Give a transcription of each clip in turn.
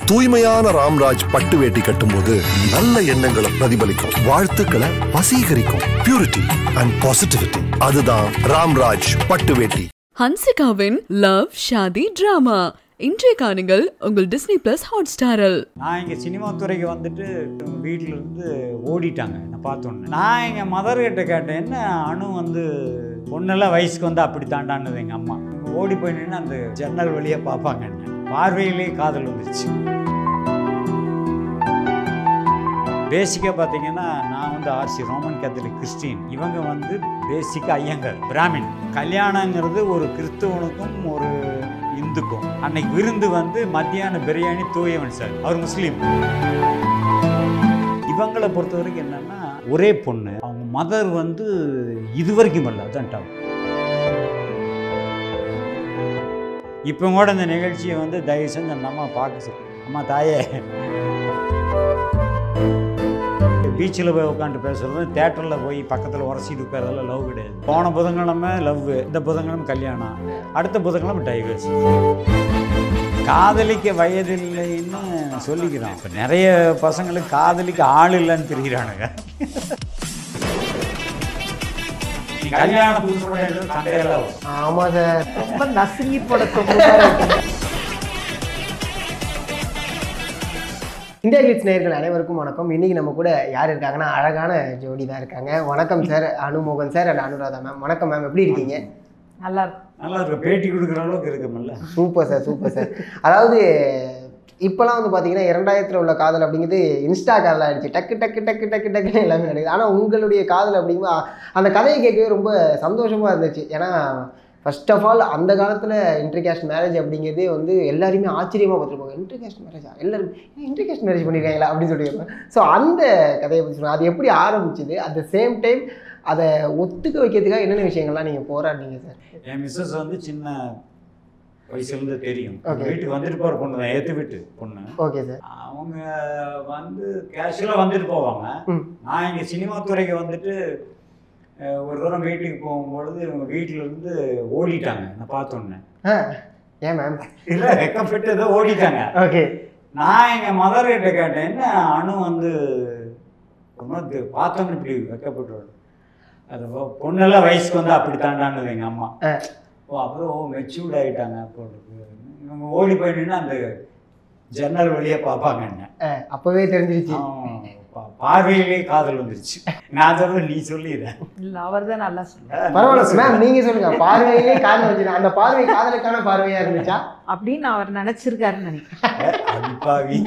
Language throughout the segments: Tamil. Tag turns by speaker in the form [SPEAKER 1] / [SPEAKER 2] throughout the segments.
[SPEAKER 1] தூய்மையான ராம்ராஜ் பட்டு வேட்டி கட்டும்போது நல்ல எண்ணங்களை பிரதிபலிக்கும் வாழ்த்துக்களை வசீகரிக்கும் பியூரிட்டி அண்ட் பாசிட்டிவிட்டி அதுதான் ராம்ராஜ் பட்டு வேட்டி
[SPEAKER 2] ஹன்சிகாவின் லவ் ஷாதி டிராமா இன்றைய காணுங்கள் உங்கள் டிஸ்னி பிளஸ் ஹாட் ஸ்டாரில்
[SPEAKER 3] நான் இங்கே சினிமா துறைக்கு வந்துட்டு வீட்டில் இருந்து ஓடிட்டாங்க நான் பார்த்தோன்னே நான் எங்கள் மதர்கிட்ட கேட்டேன் என்ன அணு வந்து பொண்ணெல்லாம் வயசுக்கு வந்து அப்படி தாண்டானது எங்கள் அம்மா ஓடி போய் நின்று அந்த ஜன்னல் வழியாக பார்ப்பாங்க என்ன பார்வையிலே காதல் வந்துருச்சு பேசிக்காக பார்த்தீங்கன்னா நான் வந்து ஆர்சி ரோமன் கேத்தலிக் கிறிஸ்டின் இவங்க வந்து பேசிக்காக ஐயங்கர் பிராமின் கல்யாணங்கிறது ஒரு கிறிஸ்தவனுக்கும் ஒரு இந்துக்கும் அன்னைக்கு விருந்து வந்து மத்தியான பிரியாணி தூயவன் சார் அவர் முஸ்லீம் இவங்களை பொறுத்த வரைக்கும் என்னன்னா ஒரே பொண்ணு அவங்க மதர் வந்து இது வரைக்கும் வரல அதான் டவு இப்போ கூட இந்த நிகழ்ச்சியை வந்து தயவு செஞ்சு அந்த அம்மா பார்க்க சொல்லு. அம்மா தாயே பீச்சில் போய் உட்காந்து பேசுறது தேட்டரில் போய் பக்கத்தில் உரசிட்டு உட்காரதெல்லாம் லவ் கிடையாது போன புதன்கிழமை லவ் இந்த புதன்கிழமை கல்யாணம் அடுத்த புதன்கிழமை டைவர்ஸ் காதலிக்க வயதில்லைன்னு சொல்லிக்கிறோம் இப்போ நிறைய பசங்களுக்கு காதலிக்க ஆள் இல்லைன்னு தெரிகிறானுங்க கல்யாணம் புதுசு பண்ணிட்டு சண்டையெல்லாம் வரும்.
[SPEAKER 4] ஆமா சார்
[SPEAKER 5] ரொம்ப நசுங்கி போட தொங்குறாரு.
[SPEAKER 4] இந்தியா கிளிட்ஸ் நேயர்கள் அனைவருக்கும் வணக்கம் இன்னைக்கு நம்ம கூட யார் இருக்காங்கன்னா அழகான ஜோடி தான் இருக்காங்க வணக்கம் சார் அனுமோகன் சார் அண்ட் அனுராதா மேம் வணக்கம் மேம் எப்படி இருக்கீங்க
[SPEAKER 5] நல்லா இருக்கும்
[SPEAKER 3] நல்லா இருக்கு பேட்டி கொடுக்குற அளவுக்கு இருக்குமில்ல
[SPEAKER 4] சூப்பர் சார் சூப்பர் சார் அதாவது இப்போலாம் வந்து பார்த்தீங்கன்னா இரண்டாயிரத்தில் உள்ள காதல் அப்படிங்கிறது இன்ஸ்டா காதல் ஆயிடுச்சு டக்கு டக்கு டக்கு டக்கு டக்குன்னு எல்லாமே நடக்குது ஆனால் உங்களுடைய காதல் அப்படிங்கும்போது அந்த கதையை கேட்கவே ரொம்ப சந்தோஷமாக இருந்துச்சு ஏன்னா ஃபர்ஸ்ட் ஆஃப் ஆல் அந்த காலத்தில் இன்டர்கேஸ்ட் மேரேஜ் அப்படிங்கிறதே வந்து எல்லாருமே ஆச்சரியமாக பார்த்துருப்பாங்க இன்டர்கேஸ்ட் மேரேஜா எல்லாரும் இன்டர்கேஸ்ட் மேரேஜ் பண்ணியிருக்காங்களா அப்படின்னு சொல்லியிருப்பாங்க ஸோ அந்த கதையை பற்றி சொல்லுங்கள் அது எப்படி ஆரம்பிச்சுது அட் த சேம் டைம் அதை ஒத்துக்க வைக்கிறதுக்காக என்னென்ன விஷயங்கள்லாம் நீங்கள் போராடினீங்க சார்
[SPEAKER 3] என் மிஸ்ஸஸ் வந்து சின்ன வயசுலேருந்து தெரியும்
[SPEAKER 4] Okay.
[SPEAKER 3] வீட்டுக்கு வந்துட்டு போகிற பொண்ணு தான் ஏற்று வீட்டு பொண்ணு
[SPEAKER 4] ஓகே சார்
[SPEAKER 3] அவங்க வந்து கேஷுவலாக வந்துட்டு போவாங்க
[SPEAKER 4] ம்
[SPEAKER 3] நான் இங்கே சினிமா துறைக்கு வந்துட்டு அஹ், ஒரு தூரம் வீட்டுக்கு போகும்பொழுது இவங்க வீட்டில் இருந்து ஓடிட்டாங்க நான் பார்த்தோன்னே
[SPEAKER 4] ஆ ஏன் மேம்
[SPEAKER 3] இல்லை வெக்கப்பட்டு ஏதோ ஓடிட்டாங்க
[SPEAKER 4] ஓகே
[SPEAKER 3] நான் எங்கள் மதர்கிட்ட கேட்டேன் என்ன அணு வந்து ஒரு மாதிரி பார்த்தோன்னு இப்படி வெக்கப்பட்டு அது பொ- பொண்ணெல்லாம் வயசுக்கு வந்து அப்படி தாண்டானது எங்கள் அம்மா
[SPEAKER 4] ஆ.
[SPEAKER 3] ஓ அப்புறம் ஓ மெச்சூர்ட் ஆகிட்டாங்க அப்போ இவங்க ஓடி போய் நின்று அந்த ஜன்னல் வழியாக பார்ப்பாங்க என்ன
[SPEAKER 4] ஆ, அப்பவே தெரிஞ்சிருச்சு
[SPEAKER 3] பா- பார்வையிலே காதல் வந்துருச்சு நான் சொல்றது நீ சொல்லிடுறேன்
[SPEAKER 5] இல்ல அவர் தான் நல்லா சொல்லுவார்
[SPEAKER 4] பரவாயில்ல மேம் நீங்க சொல்லுங்க பார்வையிலே காதல் வச்சு அந்த பார்வை காதலுக்கான பார்வையா இருந்துச்சா
[SPEAKER 5] அப்படின்னு அவர் நினைச்சிருக்காருன்னு நினைக்கிறேன்
[SPEAKER 3] அடிப்பாவி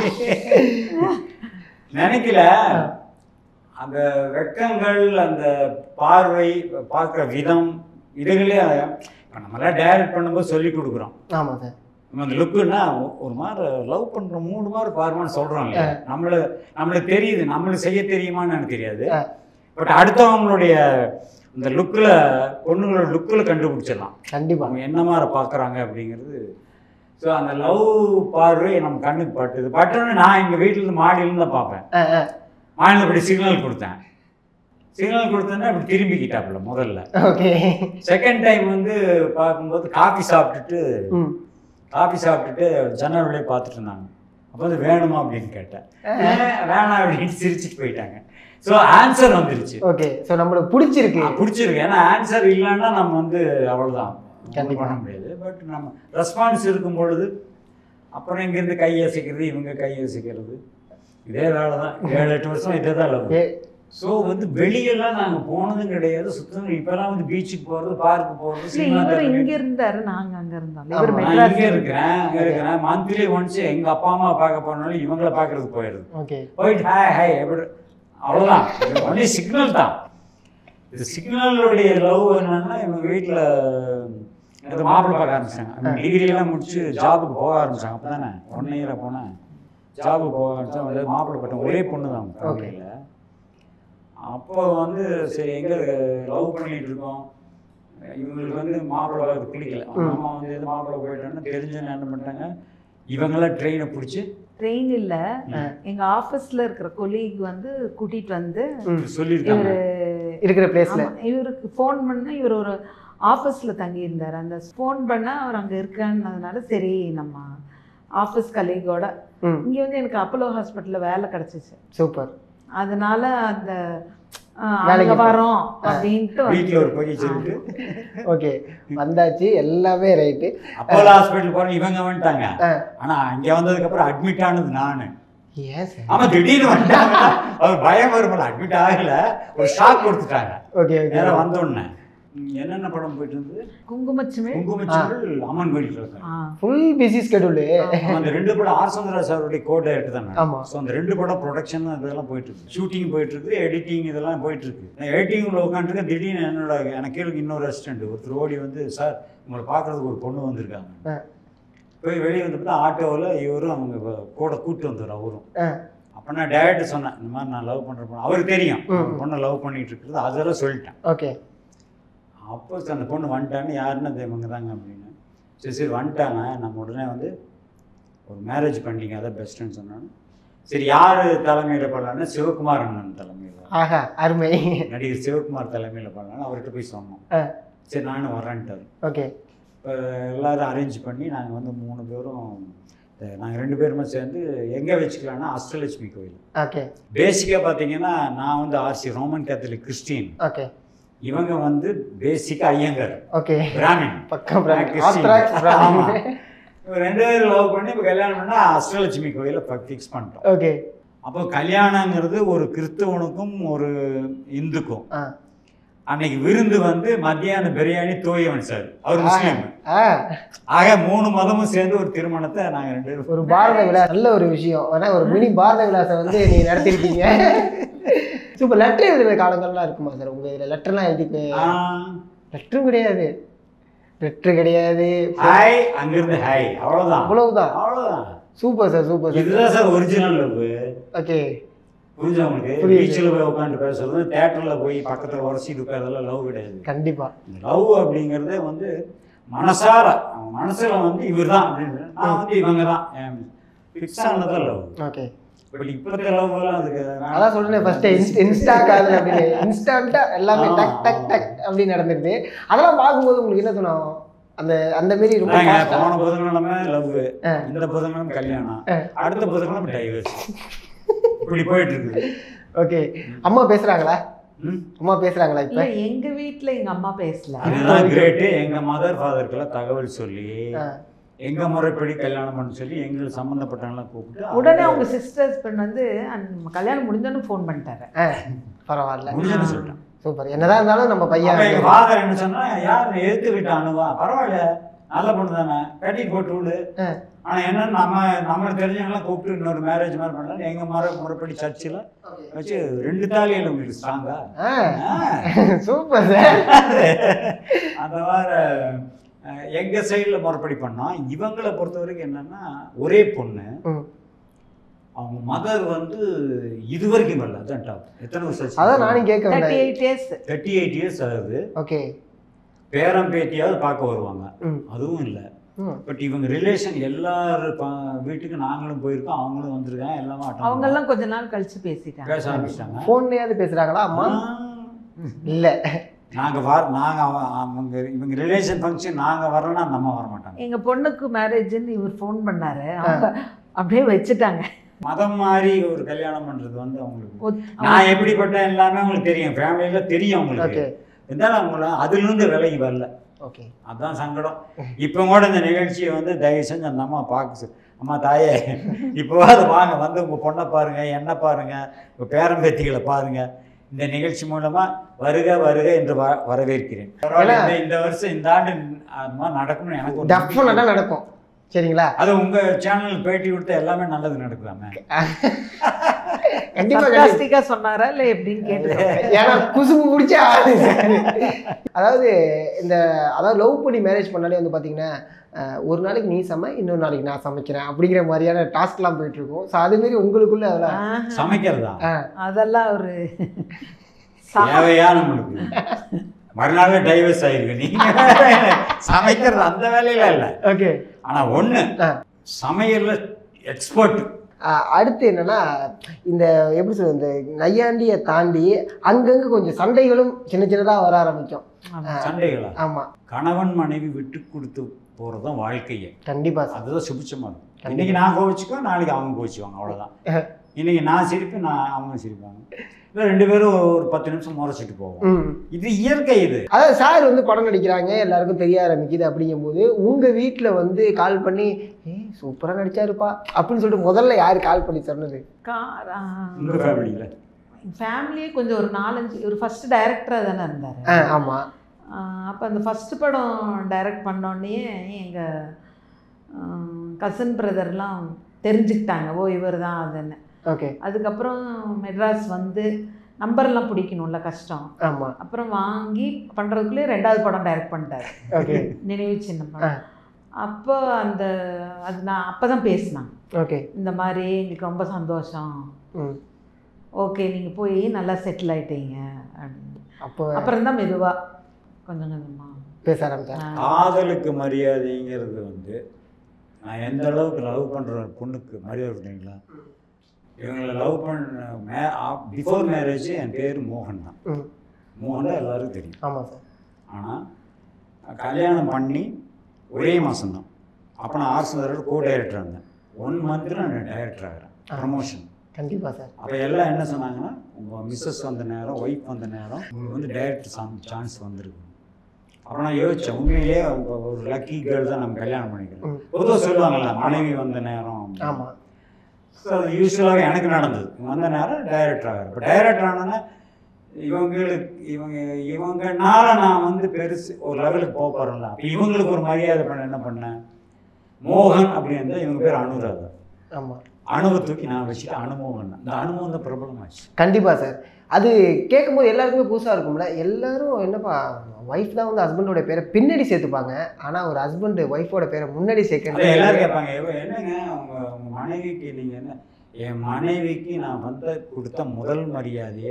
[SPEAKER 3] நினைக்கல அந்த வெக்கங்கள் அந்த பார்வை பார்க்குற விதம் இதுகளே இப்போ நம்மளாம் டைரக்ட் பண்ணும்போது சொல்லி கொடுக்குறோம்
[SPEAKER 4] ஆமா சார்
[SPEAKER 3] நம்ம அந்த லுக்குன்னா ஒரு மாதிரி லவ் பண்ணுற மூணு மாதிரி பாருமான்னு சொல்கிறோம் இல்லையா நம்மள நம்மளுக்கு தெரியுது நம்மளுக்கு செய்ய தெரியுமான்னு எனக்கு தெரியாது
[SPEAKER 4] ஆ.
[SPEAKER 3] பட் அடுத்தவங்களுடைய இந்த லுக்கில் பொண்ணுங்களோட லுக்கில் கண்டுபிடிச்சிடலாம்
[SPEAKER 4] கண்டிப்பா
[SPEAKER 3] அவங்க என்ன மாதிரி பார்க்குறாங்க அப்படிங்கிறது ஸோ அந்த லவ் பார்வை நம்ம கண்ணுக்கு பட்டுது பட்டோன்னு நான் எங்கள் வீட்டிலேருந்து மாடியிலேருந்து தான் பார்ப்பேன்
[SPEAKER 4] ஆ, ஆ,
[SPEAKER 3] மாடியில் இப்படி சிக்னல் கொடுத்தேன் சிக்னல் கொடுத்தேன்னா அப்படி திரும்பிக்கிட்டாப்புல முதல்ல
[SPEAKER 4] ஓகே
[SPEAKER 3] செகண்ட் டைம் வந்து பார்க்கும்போது காஃபி சாப்பிட்டுட்டு
[SPEAKER 4] ம்
[SPEAKER 3] காஃபி சாப்பிட்டுட்டு ஜன்னல் வழியே பார்த்துட்டு இருந்தாங்க அப்போ வந்து வேணுமா அப்படின்னு கேட்டேன் "ஏன், வேணாம் அப்படின்னு சிரிச்சிட்டு போயிட்டாங்க ஸோ ஆன்சர் வந்துருச்சு
[SPEAKER 4] ஓகே ஸோ நம்மளுக்கு பிடிச்சிருக்கு
[SPEAKER 3] ஆ, பிடிச்சிருக்கு ஏன்னா ஆன்சர் இல்லைன்னா நம்ம வந்து அவ்வளோதான்
[SPEAKER 4] கண்டிப்பா.
[SPEAKER 3] கண்டிப்பாக பண்ண முடியாது பட் நம்ம ரெஸ்பான்ஸ் இருக்கும் பொழுது அப்புறம் இங்கேருந்து கை யோசிக்கிறது இவங்க கை யோசிக்கிறது இதே வேலை தான் ஏழு எட்டு வருஷம் இதே தான் லவ்
[SPEAKER 4] ஏ
[SPEAKER 3] ஸோ வந்து வெளியெல்லாம் நாங்கள் போனதும் கிடையாது சுத்தம் இப்போல்லாம் வந்து பீச்சுக்கு போகிறது பார்க்கு போகிறது
[SPEAKER 5] இல்ல
[SPEAKER 3] சினிமா
[SPEAKER 5] இவர்
[SPEAKER 3] தேட்டருக்கு
[SPEAKER 5] இங்க இருந்தாரு நாங்க அங்க இருந்தோம் இவர்
[SPEAKER 4] ஆமா,
[SPEAKER 3] நான்
[SPEAKER 5] மெட்ராஸ்
[SPEAKER 3] இங்கே இருக்கிறேன் அங்கே இருக்கிறேன் மந்த்லி ஒன்ஸ் எங்கள் அப்பா அம்மா பார்க்க போனாலும் இவங்கள பார்க்கறதுக்கு போயிடுது
[SPEAKER 4] ஓகே
[SPEAKER 3] போயிட்டு ஹாய் ஹாய் எப்படி அவ்வளோதான் ஒன்லி சிக்னல் தான் இது சிக்னலுடைய லவ் என்னன்னா இவங்க வீட்டில் எனக்கு மாப்பிள்ளை பார்க்க ஆரம்பிச்சாங்க டிகிரியெல்லாம் முடிச்சு ஜாபுக்கு போக ஆரம்பிச்சாங்க அப்போ தானே ஒன் இயராக போனேன் ஜாபுக்கு போக ஆரம்பிச்சா மாப்பிள்ளை பட்டம் ஒரே பொண்ணு தான் ஃபேமிலியில் அப்போ வந்து சரி எங்கே லவ் பண்ணிட்டு இருக்கோம் இவங்களுக்கு வந்து மாப்பிள்ளை பார்க்க பிடிக்கல அவங்க அம்மா வந்து எது மாப்பிள்ளை போயிட்டோன்னு தெரிஞ்சுன்னு என்ன பண்ணிட்டாங்க இவங்கெல்லாம் ட்ரெயினை பிடிச்சி
[SPEAKER 5] ட்ரெயின் இல்ல எங்க ஆபீஸ்ல இருக்கிற கொலீக் வந்து கூட்டிட்டு வந்து
[SPEAKER 3] சொல்லியிருக்காங்க
[SPEAKER 5] இவரு
[SPEAKER 4] இருக்கிற பிளேஸ்ல
[SPEAKER 5] ஆமா, இவருக்கு ஃபோன் பண்ணா இவர் ஒரு ஆஃபீஸில் தங்கியிருந்தார் அந்த ஃபோன் பண்ணால் அவர் அங்கே இருக்கான்னதுனால சரி நம்ம ஆஃபீஸ் கலீகோட
[SPEAKER 4] ம்
[SPEAKER 5] இங்கே வந்து எனக்கு அப்போலோ ஹாஸ்பிட்டலில் வேலை கிடச்சிச்சு
[SPEAKER 4] சூப்பர்
[SPEAKER 5] அதனால அந்த அஹ்,
[SPEAKER 4] வேலைக்கு
[SPEAKER 5] அங்க வரோம் அப்படின்ட்டு
[SPEAKER 3] வீட்டில் ஒரு பொய் சொல்லிட்டு
[SPEAKER 4] ஓகே வந்தாச்சு எல்லாமே ரைட்டு
[SPEAKER 3] அப்போலோ ஹாஸ்பிட்டல் போன இவங்க வந்துட்டாங்க
[SPEAKER 4] ஆ.
[SPEAKER 3] ஆனா இங்க வந்ததுக்கு அப்புறம் அட்மிட் ஆனது நானு
[SPEAKER 4] ஏன் சார்
[SPEAKER 3] ஆமா திடீர்னு வந்துட்டாங்க அவர் பயம் வருமல அட்மிட் ஆகல ஒரு ஷாக் கொடுத்துட்டாங்க
[SPEAKER 4] ஓகே ஓகே
[SPEAKER 3] நேரம் வந்த உடனே ம், என்னென்ன படம் போயிட்டு இருந்தது
[SPEAKER 5] குங்குமச்சிமே
[SPEAKER 3] குங்குமச்சிகள் அம்மன் கோயிலுக்கு இருக்காங்க
[SPEAKER 5] ஆ
[SPEAKER 4] ஃபுல் பிஸி ஸ்கெடியூலு
[SPEAKER 3] அந்த ரெண்டு படம் ஆர் சுந்தரராஜ் அவருடைய கோ டைரக்டர் தான்
[SPEAKER 4] ஆமா.
[SPEAKER 3] ஸோ அந்த ரெண்டு படம் ப்ரொடக்ஷன் இதெல்லாம் போயிட்டு இருக்கு ஷூட்டிங் போயிட்டு இருக்கு எடிட்டிங் இதெல்லாம் போயிட்டு இருக்கு நான் எடிட்டிங்ல உட்காந்துருக்கேன் திடீர்னு என்னோட எனக்கு கீழே இன்னொரு அசிஸ்டன்ட் ஒருத்தர் ஓடி வந்து சார் உங்களை பார்க்கறதுக்கு ஒரு பொண்ணு வந்திருக்காங்க
[SPEAKER 4] ஆ.
[SPEAKER 3] போய் வெளியே வந்துட்டு ஆட்டோவில் இவரும் அவங்க கூட கூப்பிட்டு வந்தார் அவரும்
[SPEAKER 4] ஆ.
[SPEAKER 3] அப்போ நான் டேரக்டர் சொன்னேன் இந்த மாதிரி நான் லவ் பண்ணுற பொண்ணு அவருக்கு தெரியும்
[SPEAKER 4] ம்.
[SPEAKER 3] ஒரு பொண்ணை லவ் பண்ணிட்டு இருக்கிறது அதெல்லாம் சொல்லிட்டேன்
[SPEAKER 4] ஓகே
[SPEAKER 3] அப்போ அந்த பொண்ணு வந்துட்டான்னு யாருன்னு அது இவங்க தாங்க அப்படின்னு சரி சரி வந்துட்டாங்க நம்ம உடனே வந்து ஒரு மேரேஜ் பண்ணிங்க அதான் பெஸ்ட்டுன்னு சொன்னாங்க சரி யார் தலைமையில் பண்ணலான்னு சிவகுமார் அண்ணன் தலைமையில்
[SPEAKER 4] ஆஹா அருமை
[SPEAKER 3] நடிகர் சிவகுமார் தலைமையில் பண்ணலான்னு அவர்கிட்ட போய் சொன்னோம்
[SPEAKER 4] ஆ.
[SPEAKER 3] சரி நானும் வரேன்ட்டார்
[SPEAKER 4] ஓகே
[SPEAKER 3] இப்போ எல்லாரும் அரேஞ்ச் பண்ணி நாங்கள் வந்து மூணு பேரும் நாங்கள் ரெண்டு பேருமே சேர்ந்து எங்கே வச்சுக்கலாம்னா அஷ்டலட்சுமி கோயில்
[SPEAKER 4] ஓகே
[SPEAKER 3] பேசிக்காக பார்த்தீங்கன்னா நான் வந்து RC Roman Catholic Christian
[SPEAKER 4] okay
[SPEAKER 3] இவங்க வந்து பேசிக்காக ஐயங்கர்
[SPEAKER 4] ஓகே
[SPEAKER 3] பிராமின்
[SPEAKER 4] பக்கம்
[SPEAKER 3] நான் கிறிஸ்டின்.
[SPEAKER 4] ஆர்த்தடாக்ஸ்
[SPEAKER 3] ஆமா. இவங்க ரெண்டு பேரும் லவ் பண்ணி இப்போ கல்யாணம் பண்ணா அஷ்டலட்சுமி கோயிலை ஃபிக்ஸ் பண்ணிட்டோம்
[SPEAKER 4] ஓகே
[SPEAKER 3] அப்போ கல்யாணங்கிறது ஒரு கிறிஸ்தவனுக்கும் ஒரு இந்துக்கும்
[SPEAKER 4] ஆ
[SPEAKER 3] அன்னைக்கு விருந்து வந்து மத்தியான பிரியாணி தோயவன் சார் அவர் முஸ்லீம்
[SPEAKER 4] ஆ
[SPEAKER 3] ஆக மூணு மதமும் சேர்ந்து ஒரு திருமணத்தை நாங்கள் ரெண்டு பேரும்
[SPEAKER 4] ஒரு பாரத விழா நல்ல ஒரு விஷயம் ஏன்னா ஒரு மினி பாரத விலாசை வந்து நீங்க நடத்திருக்கீங்க சூப்பர் லெட்டர் எழுதுற காலங்கள்லாம் இருக்குமா சார் உங்க இதுல லெட்டர்லாம் எழுதி லெட்டரும் கிடையாது லெட்டர் கிடையாது
[SPEAKER 3] ஹாய் அங்கிருந்து ஹாய் அவ்வளவுதான்
[SPEAKER 4] அவ்வளவுதான்
[SPEAKER 3] அவ்வளவுதான்
[SPEAKER 4] சூப்பர் சார் சூப்பர் சார்
[SPEAKER 3] இதுதான் சார் ஒரிஜினல் லவ்
[SPEAKER 4] ஓகே
[SPEAKER 3] புரிஞ்சா உங்களுக்கு
[SPEAKER 4] புரியுது.
[SPEAKER 3] பீச்சில் போய் உட்காந்து பேசுறது தேட்டர்ல போய் பக்கத்துல உரசிட்டு உட்காரதெல்லாம் லவ் கிடையாது
[SPEAKER 4] கண்டிப்பா
[SPEAKER 3] லவ் அப்படிங்கிறதே வந்து மனசார அவன் மனசுல வந்து இவர் தான் அப்படின்னு நான் வந்து இவங்க தான் ஃபிக்ஸ் ஆனதான் லவ்
[SPEAKER 4] ஓகே
[SPEAKER 3] பட் இப்போத்த லவ் எல்லாம் அதுக்கு வேணாம்.
[SPEAKER 4] அதான் சொல்றேன் ஃபர்ஸ்ட் இன்ஸ்டா காதல் அப்படின்னு இன்ஸ்டன்ட்டா எல்லாமே டக் டக் டக் அப்படி நடந்துருது அதெல்லாம் பார்க்கும்போது உங்களுக்கு என்ன தோணும் அந்த அந்த மாரி ரொம்ப
[SPEAKER 3] அதாங்க,
[SPEAKER 4] fast ஆ-
[SPEAKER 3] போன புதன்கிழமை லவ்
[SPEAKER 4] ஆ.
[SPEAKER 3] இந்த புதன்கிழமை கல்யாணம்
[SPEAKER 4] ஆ.
[SPEAKER 3] அடுத்த புதன்கிழமை டைவர்ஸ் இப்படி போயிட்டு இருக்குது
[SPEAKER 4] ஓகே அம்மா பேசுறாங்களா
[SPEAKER 3] ம்?
[SPEAKER 4] அம்மா பேசுறாங்களா இப்ப
[SPEAKER 5] இல்ல எங்க வீட்ல எங்க அம்மா பேசல
[SPEAKER 3] அதுதான் கிரேட்டு எங்க மதர் ஃபாதருக்கெல்லாம் தகவல் சொல்லி
[SPEAKER 4] ஆ.
[SPEAKER 3] எங்க முறைப்படி கல்யாணம் பண்ண சொல்லி எங்களுக்கு சம்மந்தப்பட்டவங்களாம் கூப்பிட்டு
[SPEAKER 5] உடனே அவங்க சிஸ்டர் ஹஸ்பண்ட் வந்து அந்த கல்யாணம் முடிஞ்சோன்னு ஃபோன் பண்ணிட்டாரு
[SPEAKER 4] ஆ, பரவாயில்ல
[SPEAKER 3] முடிஞ்சதுன்னு சொல்லிட்டேன்
[SPEAKER 4] சூப்பர் என்னதான் இருந்தாலும் நம்ம
[SPEAKER 3] அப்ப
[SPEAKER 4] பையன்
[SPEAKER 3] எங்க ஃபாதர் என்ன சொன்னா யார் எடுத்து விட்ட அணுவா பரவாயில்ல நல்ல பொண்ணு தானே கட்டி போட்டு விடு
[SPEAKER 4] ஆ.
[SPEAKER 3] ஆனா என்ன நம்ம நம்மளுக்கு தெரிஞ்சவங்களாம் கூப்பிட்டு இன்னொரு மேரேஜ் மாதிரி பண்ணலாம் எங்க முறை முறைப்படி சர்ச்சில் வச்சு ரெண்டு தாலியில் உங்களுக்கு ஸ்ட்ராங்கா
[SPEAKER 4] ஆ, சூப்பர் சார்
[SPEAKER 3] அந்த மாதிரி அஹ், எங்க சைடில் முறைப்படி பண்ணோம் இவங்களை பொறுத்த வரைக்கும் என்னன்னா ஒரே பொண்ணு
[SPEAKER 4] ம்.
[SPEAKER 3] அவங்க மதர் வந்து இது வரைக்கும் வரல அதான் டாப் எத்தனை வருஷம்
[SPEAKER 4] அதான் நானும் கேட்க
[SPEAKER 5] தேர்ட்டி
[SPEAKER 4] வந்தேன்
[SPEAKER 5] eight years
[SPEAKER 3] thirty eight years ஆகுது
[SPEAKER 4] ஓகே
[SPEAKER 3] பேரம் பேத்தியாவது பார்க்க வருவாங்க
[SPEAKER 4] ம்
[SPEAKER 3] அதுவும் இல்லை
[SPEAKER 4] ம்
[SPEAKER 3] பட் இவங்க ரிலேஷன் எல்லாரும் ப- வீட்டுக்கு நாங்களும் போயிருக்கோம் அவங்களும் வந்திருக்காங்க எல்லாமே attend
[SPEAKER 5] அவங்க எல்லாம் கொஞ்ச நாள் கழிச்சு பேசிட்டாங்க
[SPEAKER 3] பேச ஆரம்பிச்சிட்டாங்க
[SPEAKER 4] ஃபோன்லயாவது பேசுறாங்களா அம்மா இல்ல
[SPEAKER 3] நாங்க வர நாங்க அவ- அவங்க இவங்க ரிலேஷன் ஃபங்க்ஷன் நாங்க வரலன்னா அந்த அம்மா வர மாட்டாங்க
[SPEAKER 5] எங்க பொண்ணுக்கு மேரேஜ்னு இவர் ஃபோன் பண்ணாரு அவங்க அப்படியே வச்சுட்டாங்க
[SPEAKER 3] மதம் மாதிரி ஒரு கல்யாணம் பண்றது வந்து அவங்களுக்கு
[SPEAKER 5] ஒத்-
[SPEAKER 3] நான் எப்படிப்பட்ட எல்லாமே அவங்களுக்கு தெரியும் ஃபேமிலியில தெரியும் அவங்களுக்கு
[SPEAKER 4] ஓகே
[SPEAKER 3] இருந்தாலும் அவங்கள அதுல இருந்து விலகி வரல
[SPEAKER 4] ஓகே
[SPEAKER 3] அதான் சங்கடம் இப்போ கூட இந்த நிகழ்ச்சியை வந்து தயவு செஞ்சு அந்த அம்மா பார்க்க சொல். அம்மா தாயே இப்போவாது வாங்க வந்து உங்கள் பொண்ணை பாருங்க என்ன பாருங்க உங்கள் பேரம்பேத்திகளை பாருங்க இந்த நிகழ்ச்சி மூலமா வருக வருக என்று வ வரவேற்கிறேன் பரவாயில்ல, இந்த- இந்த வருஷம் இந்த ஆண்டு அது மாதிரி நடக்கும்னு எனக்கு ஒரு நம்பிக்கை
[SPEAKER 4] டெஃபினட்டா
[SPEAKER 3] இருக்கு.
[SPEAKER 4] நடக்கும் சரிங்களா
[SPEAKER 3] அது உங்க சேனல் பேட்டி கொடுத்தா எல்லாமே நல்லது நடக்குதாமே
[SPEAKER 4] கண்டிப்பா கண்டிப்பா
[SPEAKER 5] சர்க்காஸ்டிக்கா சொன்னாரா இல்ல எப்படின்னு கேட்டு
[SPEAKER 4] ஏன்னா குசும்பு பிடிச்ச ஆளு சார் அதாவது இந்த அதாவது லவ் பண்ணி மேரேஜ் பண்ணாலே வந்து பார்த்தீங்கன்னா அஹ், ஒரு நாளைக்கு நீ சமை இன்னொரு நாளைக்கு நான் சமைக்கிறேன் அப்படிங்கிற மாதிரியான டாஸ்க்லாம் போயிட்டு இருக்கும் ஸோ அதுமாரி உங்களுக்குள்ள அதெல்லாம்
[SPEAKER 5] ஆஹா.
[SPEAKER 3] சமைக்கிறதா
[SPEAKER 4] ஆ,
[SPEAKER 5] அதெல்லாம் ஒரு சா-
[SPEAKER 3] தேவையா நம்மளுக்கு மறுநாளே டைவர்ஸ் ஆயிருக்கு நீங்க சமைக்கிறது அந்த வேலையில இல்லை
[SPEAKER 4] ஓகே
[SPEAKER 3] ஆனா ஒண்ணு
[SPEAKER 4] ஆ.
[SPEAKER 3] சமையல்ல எக்ஸ்பர்ட்
[SPEAKER 4] அஹ், அடுத்து என்னன்னா இந்த எப்படி சொல்றது இந்த நையாண்டியை தாண்டி அங்கங்க கொஞ்சம் சண்டைகளும் சின்ன சின்னதாக வர ஆரம்பிக்கும்
[SPEAKER 5] ஆமா.
[SPEAKER 3] சண்டைகளா
[SPEAKER 4] ஆமா
[SPEAKER 3] கணவன் மனைவி விட்டு கொடுத்து போகிறது தான் வாழ்க்கையே
[SPEAKER 4] கண்டிப்பா சார்
[SPEAKER 3] அதுதான் சுபிச்சமாக இருக்கும் இன்னைக்கு நான் கோவிச்சுக்குவேன் நாளைக்கு அவங்க கோவிச்சுவாங்க அவ்வளோதான் இன்னைக்கு நான் சிரிப்பேன் நான் அவங்க சிரிப்பாங்க இல்லை ரெண்டு பேரும் ஒரு பத்து நிமிஷம் முறைச்சிட்டு போவோம்
[SPEAKER 4] ம்
[SPEAKER 3] இது இயற்கை இது
[SPEAKER 4] அதாவது சார் வந்து படம் நடிக்கிறாங்க எல்லாருக்கும் தெரிய ஆரம்பிக்குது அப்படிங்கும்போது உங்க வீட்ல வந்து கால் பண்ணி ஏய் சூப்பரா நடிச்சாருப்பா அப்படின்னு சொல்லிட்டு முதல்ல யாரு கால் பண்ணி சொன்னது
[SPEAKER 5] கா
[SPEAKER 3] உங்கள் ஃபேமிலியில்
[SPEAKER 5] ஃபேமிலியே கொஞ்சம் ஒரு நாலஞ்சு ஒரு ஃபர்ஸ்ட் டைரக்டராக தானே இருந்தார்
[SPEAKER 4] ஆ ஆமா
[SPEAKER 5] அப்போ அந்த ஃபஸ்ட்டு படம் டைரக்ட் பண்ணோடனே எங்கள் கசின் பிரதர்லாம் தெரிஞ்சுக்கிட்டாங்க ஓ இவர் தான் அதுன்னு
[SPEAKER 4] ஓகே
[SPEAKER 5] அதுக்கப்புறம் மெட்ராஸ் வந்து நம்பர்லாம் பிடிக்கணும்ல கஷ்டம்
[SPEAKER 4] ஆமா
[SPEAKER 5] அப்புறம் வாங்கி பண்ணுறதுக்குள்ளே ரெண்டாவது படம் டைரக்ட் பண்ணிட்டாரு
[SPEAKER 4] ஓகே
[SPEAKER 5] நினைவு சின்ன படம் அப்போ அந்த அது நான் அப்போ தான் பேசினாங்க
[SPEAKER 4] ஓகே
[SPEAKER 5] இந்த மாதிரி எங்களுக்கு ரொம்ப சந்தோஷம்
[SPEAKER 4] ம்
[SPEAKER 5] ஓகே நீங்கள் போய் நல்லா செட்டில் ஆயிட்டீங்க அப்படின்னு
[SPEAKER 4] அப்போ
[SPEAKER 5] அப்புறம் தான் மெதுவாக கொஞ்சம் கொஞ்சமாக
[SPEAKER 4] பேச ஆரம்பிச்சார்
[SPEAKER 3] காதலுக்கு மரியாதைங்கிறது வந்து நான் எந்த அளவுக்கு லவ் பண்ணுற பொண்ணுக்கு மரியாதை கொடுத்தீங்களா இவங்களை லவ் பண்ண மே பிஃபோர் மேரேஜ் என் பேர் மோகன் தான்
[SPEAKER 4] ம்
[SPEAKER 3] மோகன் தான் எல்லாருக்கும் தெரியும்
[SPEAKER 4] ஆமா சார்
[SPEAKER 3] ஆனால் கல்யாணம் பண்ணி ஒரே மாதம்தான் அப்போ நான் ஆர் சுந்தரோட கோ டைரக்டர் இருந்தேன் ஒன் மந்த்தில் நான் டைரக்டர் ஆகிறேன் ப்ரமோஷன்
[SPEAKER 4] கண்டிப்பா சார்
[SPEAKER 3] அப்போ எல்லாம் என்ன சொன்னாங்கன்னா உங்கள் மிஸ்ஸஸ் வந்த நேரம் ஒய்ஃப் வந்த நேரம் உங்களுக்கு வந்து டைரக்டர் சான்ஸ் வந்திருக்கு அப்புறம் நான் யோசித்தேன் உண்மையிலேயே அவங்க ஒரு லக்கி கேர்ள் தான் நம்ம கல்யாணம் பண்ணிக்கிறோம்
[SPEAKER 4] ம்.
[SPEAKER 3] பொதுவாக சொல்லுவாங்கல்ல மனைவி வந்த நேரம் அப்படின்னு.
[SPEAKER 4] ஆமா
[SPEAKER 3] ஸோ அது யூஸ்வலாகவே எனக்கு நடந்தது வந்த நேரம் டைரக்டர் ஆகிறார் இப்போ டைரக்டர் ஆனோன்னா இவங்களுக்கு இவங்க இவங்கனால நான் வந்து பெருசு ஒரு லெவலுக்கு போக போகிறேன்ல அப்போ இவங்களுக்கு ஒரு மரியாதை பண்ண என்ன பண்ணேன் மோகன் அப்படின்னு இவங்க பேர் அனுராதா
[SPEAKER 4] ஆமா
[SPEAKER 3] அணுவை தூக்கி நான் வச்சுட்டு அனுமோகன் இந்த அனுபவம் தான் பிரபலமாச்சு
[SPEAKER 4] கண்டிப்பா சார் அது கேட்கும்போது எல்லாருக்குமே புதுசா இருக்கும்ல எல்லாரும் என்னப்பா ஒய்ஃப் தான் வந்து ஹஸ்பண்டோட பேரை பின்னாடி சேர்த்துப்பாங்க ஆனா ஒரு ஹஸ்பண்ட் ஒய்ஃபோட பேரை முன்னாடி
[SPEAKER 3] அதை
[SPEAKER 4] சேர்க்கறது
[SPEAKER 3] எல்லாரும் கேட்பாங்க "இவ என்னங்க உங்க உங்க மனைவிக்கு நீங்க என்ன என் மனைவிக்கு நான் வந்து கொடுத்த முதல் மரியாதையே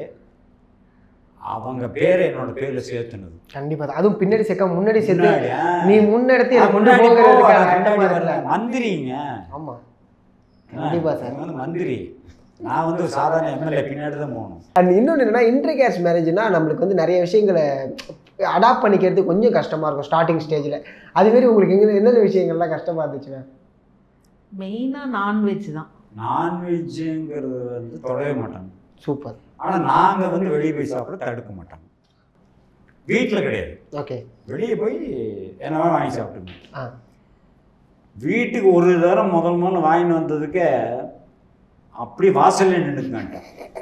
[SPEAKER 3] அவங்க பேரை என்னோட பேர்ல சேர்த்துனது
[SPEAKER 4] கண்டிப்பா தான். அதுவும் பின்னாடி சேர்க்க முன்னாடி சேர்த்து
[SPEAKER 3] முன்னாடி, ஆ.
[SPEAKER 4] நீ முன்னெடுத்து எனக்கு கொண்டு
[SPEAKER 3] முன்னாடி
[SPEAKER 4] போகிறதுக்கு
[SPEAKER 3] போவாங்க,
[SPEAKER 4] அந்த
[SPEAKER 3] பின்னாடி
[SPEAKER 4] கட்டமா
[SPEAKER 3] வரல.
[SPEAKER 4] இருக்குல்ல
[SPEAKER 3] மந்திரிங்க
[SPEAKER 4] ஆமா கண்டிப்பா சார்.
[SPEAKER 3] இவங்க வந்து மந்திரி நான் வந்து ஒரு சாதாரண எம்எல்ஏ பின்னாடி தான் போகணும்
[SPEAKER 4] அண்ட் இன்னொன்று என்னன்னா இன்டர் கேஷ் மேரேஜ்னா நம்மளுக்கு வந்து நிறைய விஷயங்களை அடாப்ட் பண்ணிக்கிறது கொஞ்சம் கஷ்டமா இருக்கும் ஸ்டார்டிங் ஸ்டேஜில் அதுமாரி உங்களுக்கு எங்கே என்னென்ன விஷயங்கள்லாம் கஷ்டமா இருந்துச்சுன்னா
[SPEAKER 5] மெயினாக நான்வெஜ் தான்
[SPEAKER 3] நான்வெஜ்ஜுங்கிறது வந்து தொடவே மாட்டாங்க
[SPEAKER 4] சூப்பர்
[SPEAKER 3] ஆனா நாங்க வந்து வெளியே போய் சாப்பிட தடுக்க மாட்டாங்க வீட்டுல கிடையாது
[SPEAKER 4] ஓகே
[SPEAKER 3] வெளியே போய் என்ன வேணும் வாங்கி சாப்பிட்டுங்க
[SPEAKER 4] ஆ
[SPEAKER 3] வீட்டுக்கு ஒரு தரம் முதல் முதல்ல வாங்கிட்டு வந்ததுக்கே அப்படி வாசல்ல நின்றுக்காங்க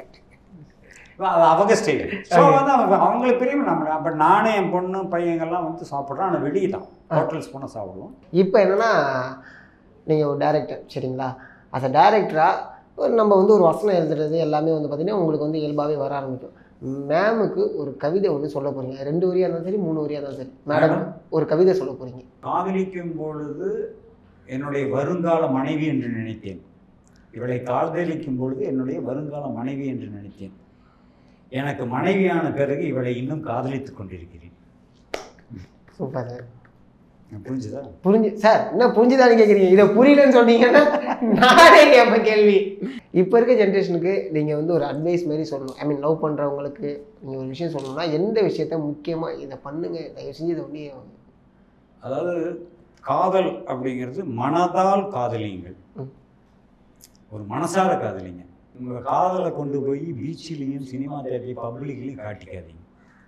[SPEAKER 3] அது அவங்க ஸ்டைல் ஸோ வந்து அவங்க அவங்களுக்கு பிரியும் நம்ம பட் நானும் என் பொண்ணு பையங்கள்லாம் வந்து சாப்பிட்றோம் ஆனால் வெளியே தான் ஹோட்டல்ஸ் போனால் சாப்பிடுவோம்
[SPEAKER 4] இப்போ என்னன்னா நீங்கள் ஒரு டேரக்டர் சரிங்களா அஸ் அ டேரக்டராக நம்ம வந்து ஒரு வசனம் எழுதுறது எல்லாமே வந்து பார்த்தீங்கன்னா உங்களுக்கு வந்து இயல்பாகவே வர ஆரம்பிக்கும் மேமுக்கு ஒரு கவிதை ஒன்று சொல்ல போகிறீங்க ரெண்டு வரியாக இருந்தாலும் சரி மூணு வரியாக இருந்தாலும் சரி மேடம் ஒரு கவிதை சொல்ல போகிறீங்க
[SPEAKER 3] காதலிக்கும் பொழுது என்னுடைய வருங்கால மனைவி என்று நினைத்தேன் இவளை காதலிக்கும் பொழுது என்னுடைய வருங்கால மனைவி என்று நினைத்தேன் எனக்கு மனைவியான பிறகு இவளை இன்னும் காதலித்துக் கொண்டிருக்கிறேன்
[SPEAKER 4] சூப்பர் சார்
[SPEAKER 3] புரிஞ்சுதா
[SPEAKER 4] புரிஞ்சு சார் என்ன புரிஞ்சுதான்னு கேட்குறீங்க இதை புரியலன்னு சொன்னீங்கன்னா நானே கேட்பேன் கேள்வி இப்போ இருக்க ஜென்ரேஷனுக்கு நீங்கள் வந்து ஒரு அட்வைஸ் மாதிரி சொல்லணும் ஐ மீன் லவ் பண்ணுறவங்களுக்கு நீங்கள் ஒரு விஷயம் சொல்லணும்னா எந்த விஷயத்த முக்கியமாக இதை பண்ணுங்க தயவு செஞ்சு இதை ஒன்றே
[SPEAKER 3] அதாவது காதல் அப்படிங்கிறது மனதால் காதலியுங்கள்
[SPEAKER 4] ம்.
[SPEAKER 3] ஒரு மனசார காதலிங்க உங்க காதலை கொண்டு போய் பீச்சிலையும் சினிமா தேட்டர்லையும் பப்ளிக்லையும் காட்டிக்காதீங்க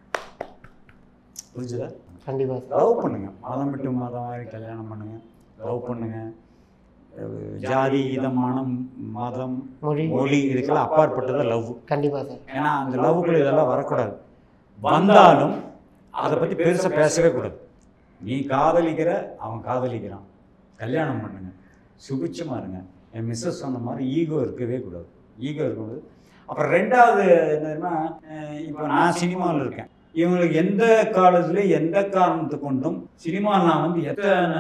[SPEAKER 3] புரிஞ்சுதா
[SPEAKER 4] கண்டிப்பாக சார்
[SPEAKER 3] லவ் பண்ணுங்க மதம் விட்டு மதம் மாதிரி கல்யாணம் பண்ணுங்க லவ் பண்ணுங்க அஹ் ஜாதி இதம் மனம் மதம்
[SPEAKER 4] மொழி
[SPEAKER 3] மொழி இதுக்கெல்லாம் அப்பாற்பட்டது லவ்
[SPEAKER 4] கண்டிப்பாக சார்
[SPEAKER 3] ஏன்னா அந்த லவ்க்குள்ள இதெல்லாம் வரக்கூடாது வந்தாலும் அதை பற்றி பெருசாக பேசவே கூடாது நீ காதலிக்கிற அவன் காதலிக்கிறான் கல்யாணம் பண்ணுங்க சுபிச்சமாக இருங்க என் மிஸ்ஸஸ் சொன்ன மாதிரி ஈகோ இருக்கவே கூடாது ஈகோ இருக்கக்கூடாது அப்புறம் ரெண்டாவது என்ன தெரியுமா அஹ் இப்போ நான் சினிமாவில் இருக்கேன் இவங்களுக்கு எந்த காலத்துல எந்த காரணத்தை கொண்டும் சினிமாவில் நான் வந்து எத்தனை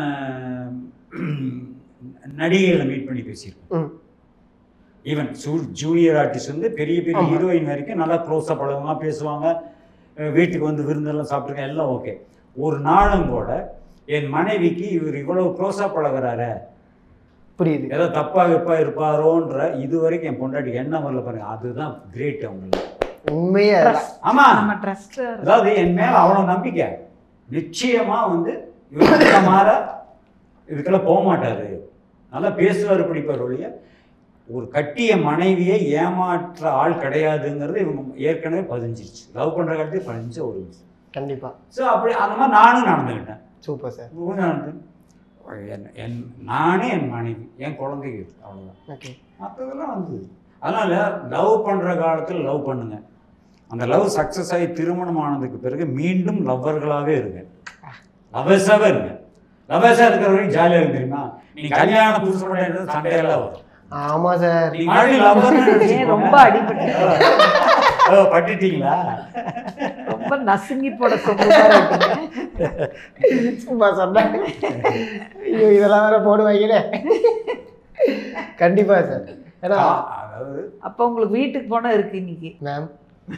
[SPEAKER 3] நடிகைகளை மீட் பண்ணி பேசியிருக்கேன்
[SPEAKER 4] ம்
[SPEAKER 3] ஈவன் சூ ஜூனியர் ஆர்டிஸ்ட் வந்து பெரிய பெரிய
[SPEAKER 4] ஆமா.
[SPEAKER 3] ஹீரோயின் வரைக்கும் நல்லா க்ளோஸாக பழகுவாங்க பேசுவாங்க அஹ் வீட்டுக்கு வந்து விருந்தெல்லாம் சாப்பிட்ருக்கேன் எல்லாம் ஓகே ஒரு நாளும் கூட என் மனைவிக்கு இவர் இவ்வளவு க்ளோஸாக பழகுறாரு
[SPEAKER 4] புரியுது
[SPEAKER 3] ஏதோ தப்பா கிப்பா இருப்பாரோன்ற இது வரைக்கும் என் பொண்டாட்டிக்கு என்ன வரல பாருங்க அதுதான் கிரேட் அவங்களுக்கு
[SPEAKER 4] உண்மையே அதுதான்.
[SPEAKER 3] ஆமா
[SPEAKER 5] நம்ம ட்ரஸ்ட்டு
[SPEAKER 3] அதாவது என் மேல அவ்வளவு நம்பிக்கை நிச்சயமா வந்து இவர் இந்த மாற இதுக்கெல்லாம் போக மாட்டாரு நல்லா பேசுவார் பிடிப்பார் ஒழிய ஒரு கட்டிய மனைவியை ஏமாற்ற ஆள் கிடையாதுங்கிறது இவங்க ஏற்கனவே பதிஞ்சிருச்சு லவ் பண்ணுற காலத்தையே பதிஞ்ச ஒரு விஷயம்
[SPEAKER 4] கண்டிப்பா
[SPEAKER 3] ஸோ அப்படி அந்த மாதிரி நானும் நடந்துக்கிட்டேன்
[SPEAKER 4] சூப்பர் சார்
[SPEAKER 3] இவங்க நடந்து என் என் நானே என் மனைவி என் குழந்தைக்கு அவ்வளோதான்
[SPEAKER 4] ஓகே
[SPEAKER 3] மற்றதெல்லாம் வந்து அதனால் லவ் பண்ணுற காலத்தில் லவ் பண்ணுங்க அந்த லவ் சக்ஸஸ் ஆகி திருமணம் ஆனதுக்கு பிறகு மீண்டும் லவ்வர்களாகவே இருங்க லவ்வர்ஸாகவே இருங்க லவ்வர்ஸாக இருக்கிற வரைக்கும் ஜாலியாக இருக்கு தெரியுமா நீ கல்யாணம் புதுசு பண்ண சண்டையெல்லாம் வரும்
[SPEAKER 4] ஆமா சார்
[SPEAKER 3] நீ மறுபடியும் லவ்வர்
[SPEAKER 5] ஏன் ரொம்ப அடிபட்டு
[SPEAKER 3] பட்டுட்டீங்களா
[SPEAKER 5] ரொம்ப நசுங்கி போட சொல்லுவாரு
[SPEAKER 4] சும்மா சொன்னேன் ஐயோ இதெல்லாம் வேற போடுவாங்களே கண்டிப்பா சார் ஏன்னா
[SPEAKER 3] அதாவது
[SPEAKER 5] அப்போ உங்களுக்கு வீட்டுக்கு போனா இருக்கு இன்னைக்கு
[SPEAKER 4] மேம்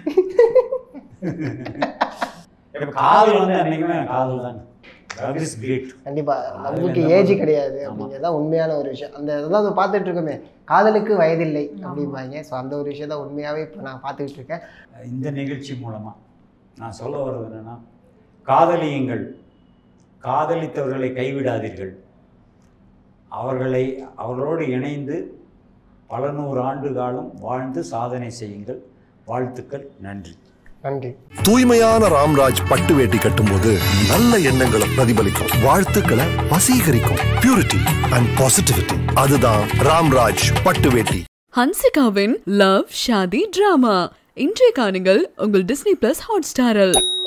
[SPEAKER 3] இப்ப காதல் வந்து என்னைக்குமே காதல் தான் லவ் இஸ் கிரேட்
[SPEAKER 4] கண்டிப்பா
[SPEAKER 3] அதுல
[SPEAKER 4] நமக்கு
[SPEAKER 3] என்ன
[SPEAKER 4] ஏஜ்
[SPEAKER 3] பண்றது?
[SPEAKER 4] கிடையாது
[SPEAKER 3] ஆமா.
[SPEAKER 4] அப்படிங்கிறதான் உண்மையான ஒரு விஷயம் அந்த இதெல்லாம் நம்ம பார்த்துட்டு இருக்கோமே காதலுக்கு வயதில்லை அப்படிம்பாங்க ஸோ அந்த ஒரு விஷயம் தான் உண்மையாவே இப்போ நான் பார்த்துக்கிட்டு இருக்கேன்
[SPEAKER 3] இந்த நிகழ்ச்சி மூலமாக நான் சொல்ல வர்றது என்னன்னா காதலியுங்கள் காதலித்தவர்களை கைவிடாதீர்கள் அவர்களை அவர்களோடு இணைந்து பல நூறு ஆண்டு காலம் வாழ்ந்து சாதனை செய்யுங்கள் வாழ்த்துக்கள் நன்றி
[SPEAKER 4] நன்றி
[SPEAKER 1] தூய்மையான ராம்ராஜ் பட்டு வேட்டி கட்டும்போது நல்ல எண்ணங்களை பிரதிபலிக்கும் வாழ்த்துக்களை வசீகரிக்கும் பியூரிட்டி அண்ட் பாசிட்டிவிட்டி அதுதான் ராம்ராஜ் பட்டு வேட்டி
[SPEAKER 2] ஹன்சிகாவின் லவ் ஷாதி டிராமா இன்றைய காணுங்கள் உங்கள் டிஸ்னி பிளஸ் ஹாட் ஸ்டாரில்